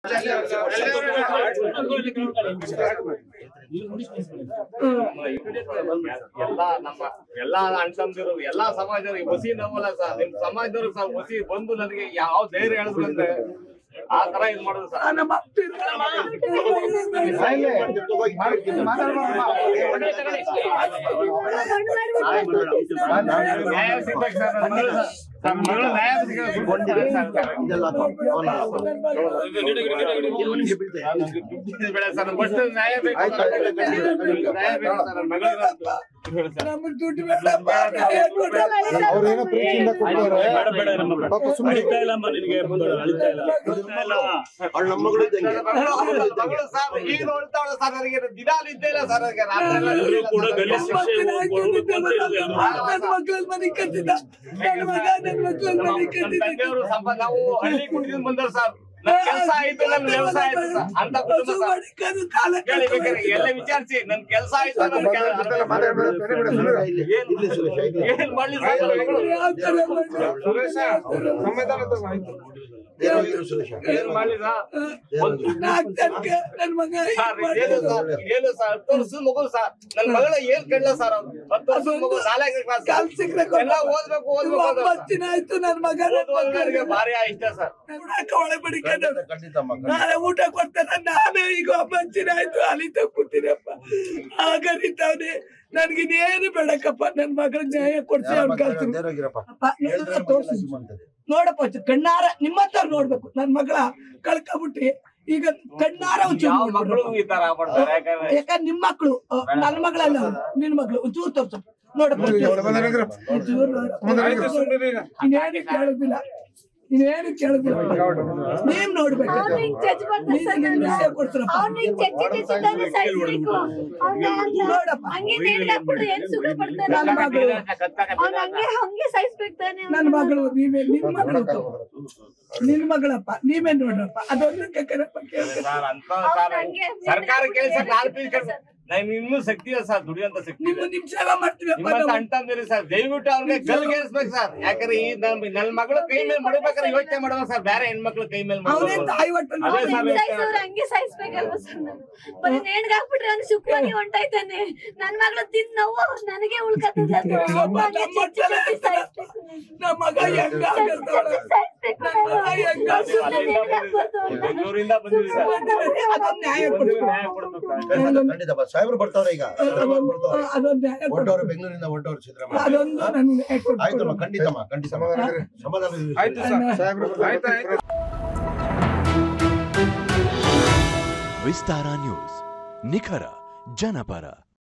ಎಲ್ಲಾ ನಮ್ಮ ಎಲ್ಲಾ ಅಣ್ತಂದಿರು ಎಲ್ಲಾ ಸಮಾಜದವ್ರು ಈ ಹುಸಿ ನೋವಲ್ಲ ಸರ್ ನಿಮ್ ಸಮಾಜದವ್ರು ಸರ್ ಹುಸಿ ಬಂದು ನನಗೆ ಯಾವ ಧೈರ್ಯ ಹೇಳಿದ್ರಂದ್ರೆ ಆ ತರ ಇದ್ ಮಾಡುದು ಸರ್ ನ್ಯಾಯ ಸಿಗ್ಬೇಕು ಸರ್ ನನ್ನ ಮಗಳು ಸರ್. ನನ್ನ ಮಗಳು ನ್ಯಾಯ ಸಿಗ್ಬೇಕು ಸರ್. ಇದು ಬೇಡ ಸರ್ ಫಸ್ಟ್ ನ್ಯಾಯ ಬೇಕು ನ್ಯಾಯ ಬೇಕು ಸರ್ ನನ್ನ ಮಗಳಿಗೆ ಅವ್ರೇನೋ ಪ್ರೀತಿಯಿಂದ ಕೊಟ್ಟವ್ರೆ ಬೇಡ ಬೇಡ ನಮ್ಮ ಪಾಪ ಸುಮ್ನೆ ಅಳಿತಾ ಇಲ್ಲ ಅಮ್ಮ ನಿನಗೆ ಮುಂದೆ ಅಳಿತಾ ಇಲ್ಲ ಅಳಿತಾ ಇಲ್ಲ ಅವ್ಳು ನಮ್ಮ ಮಗಳು ಇದ್ದಂಗೆ. ಮಗಳು ಸರ್ ಈಗ ನೋಡ್ತಾವಳ ಸರ್ ನನಗೆ ದಿನಾಲು ಇದ್ದೇ ಇಲ್ಲ ಸರ್ ನನಗೆ ರಾತ್ರಿ ಎಲ್ಲ ಎಲ್ಲರೂ ಇಲ್ಲ ಕೂಡ ಸರ್. ಗಲ್ಲಿ ಶಿಕ್ಷೆ ಕೊಡ್ಬೇಕಂತ ಇದೆ ನನ್ನ ತಂದೆಯವರು ಸಂಪ ನಾವು ಹಳ್ಳಿ ಕುಟುಂಬದಿಂದ ಬಂದವ್ರು ಸರ್ ನನ್ ಕೆಲಸ ಆಯ್ತು ನನ್ ವ್ಯವಸಾಯ ಆಯ್ತು ಸರ್ ಅಂತ ಕುಟುಂಬ ಸರ್ ಕೇಳಿ ಬೇಕಾದ್ರೆ ಎಲ್ಲ ವಿಚಾರಿಸಿ ನನ್ ಕೆಲಸ ಆಯ್ತು ನನ್ ಕೆಲ- ಮಾತಾಡ್ಬೇಡ, ಬೇರೆ ಬೇರೆ ಸುಮ್ನೆ. ಇಲ್ಲಿ ಇಲ್ಲಿ ಸುರೇಶ, ಇಲ್ಲಿ. ಏನ್ ಮಾಡ್ಲಿ ಸರ್ ನನ್ನ ಮಗಳು? ದೇವರಾಗಿರು ಸುರೇಶ. ಏನ್ ಮಾಡ್ಲಿ ಸರ್ ದೇವರಾಗಿರು. ಸರ್ ಏನು ಸರ್ ಏನು ಸರ್ ಹತ್ತು ವರ್ಷದ ಮಗು ಸರ್ ನನ್ ಮಗಳ ಏನ್ ಕಡ್ಲ ಸರ್ ಅವ್ರು ಹತ್ತು ವರ್ಷದ ಮಗು ನಾಲ್ಕನೇ ಕ್ಲಾಸ್ ಎಲ್ಲ ಓದ್ಬೇಕು ಓದ್ಬೇಕು ಓದ್ಬೇಕು. ಆಯ್ತು ನನ್ ಮಗ ಓದುವಾಗ ನನಗೆ ಭಾರಿ ಇಷ್ಟ ಸರ್ ಒಳಗೆ ಬಡಿಕೊಂಡು ಖಂಡಿತ, ಖಂಡಿತಮ್ಮ, ಖಂಡಿತ. ನಾಳೆ ಊಟ ಕೊಡ್ತಾರ ನಾನು ಈಗ ಒಬ್ಬಂಚಿನ ಆಯ್ತು ಅಲಿತ ಕೂತೀನಪ್ಪ ಆಗರಿತಾವ್ನೆ ನನ್ಗೆ ಇನ್ನೇನು ಬೇಡಕ್ಕಪ್ಪ ನನ್ ಮಗಳ ನ್ಯಾಯ ಕೊಡ್ಸಿ ಯಾರ ಅವ್ನ್ ಮಕ್ಕಳು ಕಳ್ಸಿ ದೇವರಾಗಿರಪ್ಪ. ಅಪ್ಪ, ನೋಡು, ಹೇಳಿದ್ರೆ ತೋರ್ಸು. ಮಗನ ಸುಮ್ಮಂತದೆ. ನೋಡಪ್ಪ ಚು- ಕಣ್ಣಾರ ನಿಮ್ಮಂತವ್ರು ನೋಡ್ಬೇಕು ನನ್ ಮಗಳ ಕಳ್ಕೊಬಿಟ್ಟಿ ಈಗ ಕಣ್ಣಾರ ಒಂಚೂರು ಯಾವ ಮಕ್ಕಳು ನೋಡ್ಬಿಡು. ಈ ತರ ಆಗ್ಬಾರ್ದು ಯಾಕಂದ್ರೆ ಯಾಕಂದ್ರೆ ನಿಮ್ ಮಕ್ಳು ಅ, ನನ್ ಮಗಳಲ್ಲ ಅವ್ರು, ನಿನ್ ಮಗಳು ಒಂಚೂರು ತೋರ್ಸು ನೋಡಪ್ಪ ಒಂಚೂರು ನೋಡು. ಇನ್ನೇನು ಕೇಳುದಿಲ್ಲ ಇನ್ನೇನು ಕೇಳುದಿಲ್ಲ ನೀವ್ ನೋಡ್ಬೇಕು ಅವ್ನು ಹಿಂಗ್ ಜಡ್ಜ್ ಮಾಡ್ತಾನೆ ಸರ್ ನೀವ್ ನನ್ನ. ನ್ಯಾಯ ಕೊಡ್ತೀರಪ್ಪ ಅವ್ನು ಹಿಂಗ್ ಜಡ್ಜ್ ಜಡ್ಜಿದ್ದಾನೆ ಸಾಯ್ಸ್ಬೇಕು. ಅವ್ನ ನೋಡಪ್ಪ. ಹಂಗೆ ನೇಣಿಗೆ ಹಾಕ್ಬಿಟ್ರೆ ಏನ್ ಸುಖ ಪಡ್ತಾನೆ ನನ್ನ ಮಗಳು ಅವ್ನ ಹಂಗೆ ಹಂಗೆ ಸಾಯಿಸ್ಬೇಕು ತಾನೆ ಅವ್ನ. ನನ್ ಮಗಳು ನೀವೇ ನಿನ್ ಮಗಳು ನಿನ್ ಮಗಳಪ್ಪ ನೀವೇ ನೋಡ್ರಪ್ಪ ಅದೊಂದು ಕಕ್ಕರಪ್ಪ ಕೇಳ್ತಾರೆ ಸರ್ ಅಂತ ಸರ್ ಸರ್ಕಾರ ಕೆಲಸ ನಾಲ್ಕು ಪೀಸ್ ನಮ್ಗೆ ಇನ್ನೂ ಶಕ್ತಿ ಇದೆ ಸರ್ ದುಡಿಯಂತ ಶಕ್ತಿ ನಿಮ್ಮ ಇದೆ ನಿಮ್ ಸೇವೆ ಮಾಡ್ತೀವಪ್ಪ ನಿಮ್ಮಂತ ನಾವು. ಅಂಟಂದಿರಿ ಸರ್ ದಯವಿಟ್ಟು ಅವ್ರಿಗೆ ಗಲ್ಗೇರಿಸ್ಬೇಕು ಸರ್ ಯಾಕಂದ್ರೆ ಈ ನನ್ ನನ್ನ ಮಗಳು ಕೈ ಮೇಲೆ ಮಾಡ್ಬೇಕಾದ್ರೆ ಯೋಚನೆ ಮಾಡುವ ಸರ್ ಬೇರೆ ಹೆಣ್ಮಕ್ಳು ಕೈ ಮೇಲೆ ಅವನೇ ಮಾಡ್ಬೇಕು ತಾಯಿ ಒಟ್ಟಲ್ಲಿ ಅದೇ ಅವ್ನ ಸರ್ ಹೆಂಗ್ ಸಾಯ್ಸೋರು ಹಂಗೆ ಸಾಯಿಸ್ಬೇಕಲ್ವಾ ಸರ್ ನಾನು ಬರೀ ನೇಣ್ಗೆ ಹಾಕ್ಬಿಟ್ರೆ ಅವ್ನು ಸುಖವಾಗಿ ಹೊಂಟಾಯ್ತಾನೆ ನನ್ ಮಗಳು ತಿಂದ್ ನೋವು ನನಗೆ ಉಳ್ಕತ್ತದ ಅದು. ಒಬ್ಬ ಹಂಗೆ ನಮ್ಮ ಜಡ್ಜ್ ಮಕ್ಕಳೇ ಜಡ್ಜ್ ಸಾಯಿಸ್ಬೇಕು ನಾನು. ನಮ್ಮ ಮಗ ಹೆಂಗ ಜಡ್ಜ್ ಜಡ್ಜ್ ಸಾಯಿಸ್ಬೇಕು ನಾನು. ಸುಮ್ನೆ ನೇಣ್ಗೆ ಹಾಕ್ಬಾರ್ದು ಅಂತ. ಬೆಂಗಳೂರಿಂದ ಬಂದಿದ್ದೀವಿ ಸರ್ ಅದೊಂದು ನ್ಯಾಯ ಕೊಡ್ಬೇಕು ನ್ಯಾಯ ಕೊಡ್ಬೇಕು ಸರ್ ಖಂಡಿತ, ಖಂಡಿತಪ್ಪ. ಸಾಹೇಬ್ರು ಬರ್ತಾವ್ರೆ ಈಗ ಸಾಹೇಬ್ರು ಬರ್ತಾವ್ರೆ. ಅದೊಂದು ನ್ಯಾಯ ಕೊಡ್ಬೇಕು ಹೊರಟವ್ರು ಬೆಂಗಳೂರಿಂದ ಹೊರಟವ್ರು ಸಿದ್ದರಾಮಯ್ಯ ಅದೊಂದು ನನ್ಗೆ ನ್ಯಾಯ ಆಯ್ತಮ್ಮ ಕೊಡ್ಬೇಕು ಖಂಡಿತಮ್ಮ ಖಂಡಿತ ಸಮಾಧಾನ ಇರ್ಲಿ. ಆಯ್ತು ಸರ್ ಸಾಹೇಬ್ರು ಬರ್ತಾರೆ. ವಿಸ್ತಾರ ನ್ಯೂಸ್ ನಿಖರ ಜನಪರ